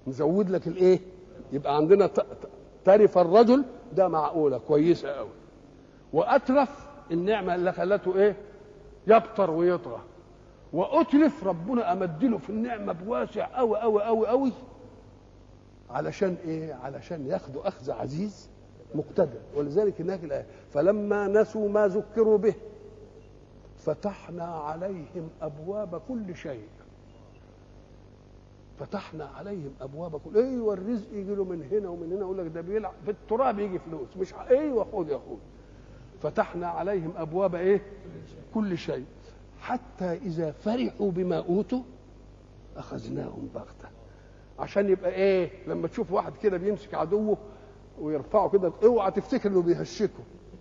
نزود لك الايه يبقى عندنا ت- ت- ترف الرجل ده معقوله كويسه قوي واترف النعمه اللي خلته ايه يبطر ويطغى واتلف ربنا امدله في النعمه بواسع قوي قوي قوي قوي علشان ايه علشان ياخدوا اخذ عزيز مقتدر ولذلك هناك الايه فلما نسوا ما ذكروا به فتحنا عليهم ابواب كل شيء فتحنا عليهم ابواب كل ايوه الرزق يجي له من هنا ومن هنا يقول لك ده بيلعب في التراب يجي فلوس مش ع- ايوه خد يا اخوي فتحنا عليهم ابواب ايه كل شيء حتى اذا فرحوا بما اوتوا اخذناهم بغته عشان يبقى ايه لما تشوف واحد كده بيمسك عدوه ويرفعه كده اوعى تفتكر انه بيهشكه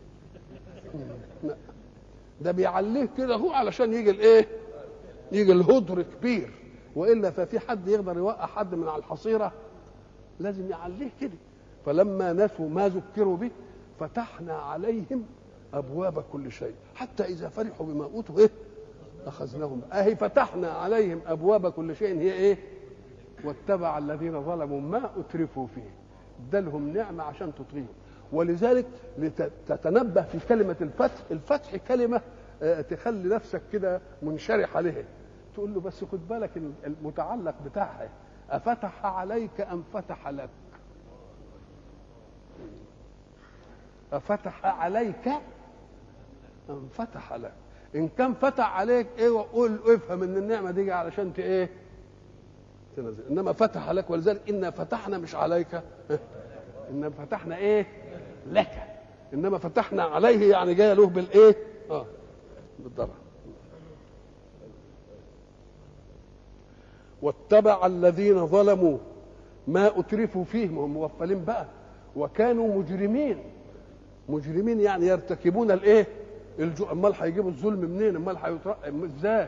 لا ده بيعليه كده هو علشان يجي الايه يجي الهدر كبير والا ففي حد يقدر يوقع حد من على الحصيره لازم يعليه كده فلما نسوا ما ذكروا به فتحنا عليهم ابواب كل شيء حتى اذا فرحوا بما اوتوا ايه اخذناهم اهي فتحنا عليهم ابواب كل شيء هي ايه واتبع الذين ظلموا ما اترفوا فيه ادالهم نعمه عشان تطغيهم ولذلك لتتنبه في كلمه الفتح الفتح كلمه آه، تخلي نفسك كده منشرح عليها تقول له بس خد بالك المتعلق بتاعها افتح عليك ام فتح لك افتح عليك ام فتح لك ان كان فتح عليك ايه وقول افهم ان النعمه دي علشان ت ايه تنزل انما فتح لك ولذلك انا فتحنا مش عليك انما فتحنا ايه لك انما فتحنا عليه يعني جايه له بالايه اه بالضبط واتبع الذين ظلموا ما اترفوا فيه ما هم موفلين بقى وكانوا مجرمين مجرمين يعني يرتكبون الايه الجو امال هيجيبوا الظلم منين امال هيترقى ازاي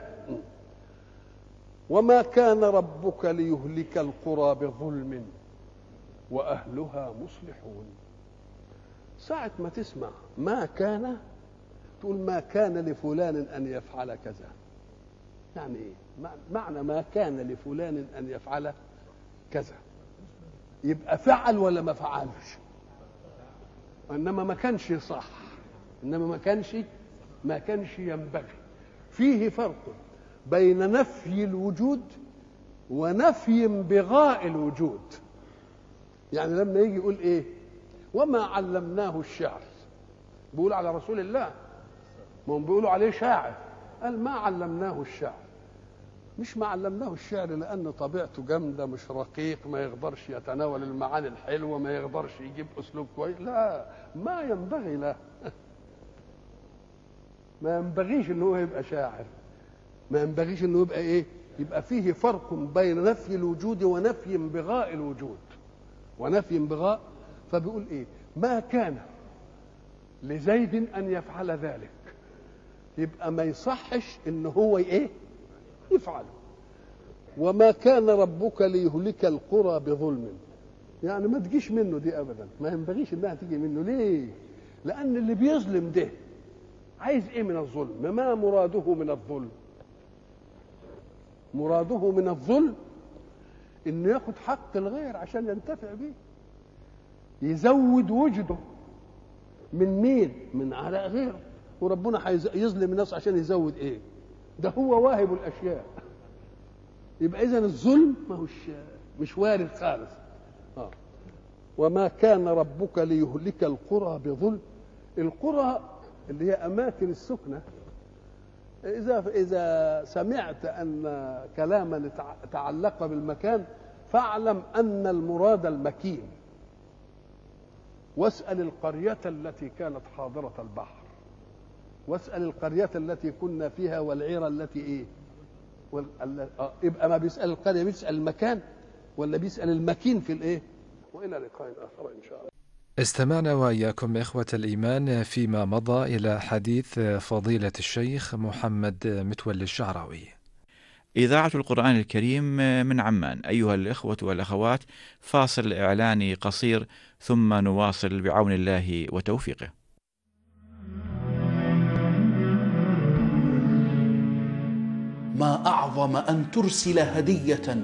وما كان ربك ليهلك القرى بظلم واهلها مصلحون ساعة ما تسمع ما كان تقول ما كان لفلان ان يفعل كذا يعني ايه معنى ما كان لفلان ان يفعل كذا يبقى فعل ولا ما فعلش انما ما كانش صح انما ما كانش ما كانش ينبغي فيه فرق بين نفي الوجود ونفي بغاء الوجود يعني لما يجي يقول ايه وما علمناه الشعر بيقول على رسول الله ما هم بيقولوا عليه شاعر قال ما علمناه الشعر مش ما علمناه الشعر لان طبيعته جامده مش رقيق ما يقدرش يتناول المعاني الحلوه ما يقدرش يجيب اسلوب كويس لا ما ينبغي له ما ينبغيش ان هو يبقى شاعر ما ينبغيش انه يبقى ايه يبقى فيه فرق بين نفي الوجود ونفي بغاء الوجود ونفي بغاء فبيقول ايه ما كان لزيد ان يفعل ذلك يبقى ما يصحش ان هو ايه يفعله وما كان ربك ليهلك القرى بظلم يعني ما تجيش منه دي ابدا ما ينبغيش انها تيجي منه ليه لان اللي بيظلم ده عايز ايه من الظلم ما مراده من الظلم مراده من الظلم انه ياخد حق الغير عشان ينتفع بيه يزود وجده من مين من على غيره وربنا يظلم الناس عشان يزود ايه ده هو واهب الاشياء يبقى اذا الظلم ما هوش مش وارد خالص آه. وما كان ربك ليهلك القرى بظلم القرى اللي هي اماكن السكنه اذا اذا سمعت ان كلاما تعلق بالمكان فاعلم ان المراد المكين واسال القريه التي كانت حاضره البحر واسال القريه التي كنا فيها والعير التي ايه وال... آه. يبقى ما بيسال القريه بيسال المكان ولا بيسال المكين في الايه والى لقاء اخر ان شاء الله استمعنا واياكم اخوه الايمان فيما مضى الى حديث فضيله الشيخ محمد متولي الشعراوي إذاعة القرآن الكريم من عمان أيها الإخوة والأخوات فاصل إعلاني قصير ثم نواصل بعون الله وتوفيقه ما اعظم ان ترسل هديه